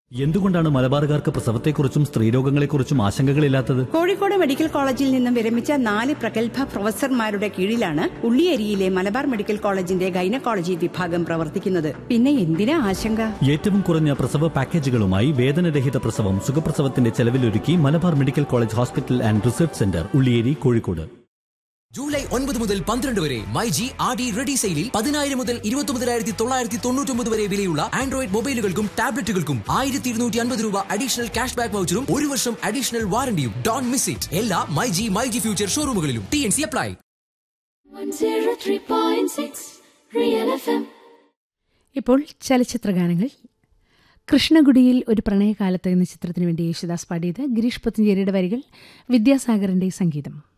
എന്തുകൊണ്ടാണ് മലബാറുകാർക്ക് പ്രസവത്തെക്കുറിച്ചും സ്ത്രീരോഗങ്ങളെക്കുറിച്ചും ആശങ്കകളില്ലാത്തത് കോഴിക്കോട് മെഡിക്കൽ കോളേജിൽ നിന്നും വിരമിച്ച നാല് പ്രഗത്ഭ പ്രൊഫസർമാരുടെ കീഴിലാണ് ഉള്ളിയേരിയിലെ മലബാർ മെഡിക്കൽ കോളേജിന്റെ ഗൈനക്കോളജി വിഭാഗം പ്രവർത്തിക്കുന്നത് പിന്നെ എന്തിനാ ആശങ്ക ഏറ്റവും കുറഞ്ഞ പ്രസവ പാക്കേജുകളുമായി വേദനരഹിത പ്രസവം സുഖപ്രസവത്തിന്റെ ചെലവിലൊരുക്കി Malabar medical college hospital and research centre Ulliyeri Kozhikode July ഒൻപത് മുതൽ പന്ത്രണ്ട് വരെ my G R D ready സെയിലിൽ പതിനായിരം മുതൽ ഇരുപത്തി തൊള്ളായിരത്തി തൊണ്ണൂറ്റൊമ്പത് വരെ വിലയുള്ള ആൻഡ്രോയിഡ് മൊബൈലുകൾക്കും ടാബ്ലറ്റുകൾക്കും ആയിരത്തി ഇരുന്നൂറ്റി അൻപത് രൂപ അഡീഷണൽ ക്യാഷ് ബാക്ക് വൗച്ചറും ഒരു വർഷം അഡീഷണൽ വാറണ്ടിയും ഡോൺ മിസ് ഇറ്റ് എല്ലാ my G my G future ഷോറൂമുകളിലും T N C apply 103.6 Real FM. ഇപ്പോൾ ചലച്ചിത്ര ഗാനങ്ങൾ കൃഷ്ണഗുഡിയിൽ ഒരു പ്രണയകാലത്ത് എന്ന ചിത്രത്തിനു വേണ്ടി യേശുദാസ് പാടിയത് ഗിരീഷ് പുത്തഞ്ചേരിയുടെ വരികൾ വിദ്യാസാഗറിന്റെ സംഗീതം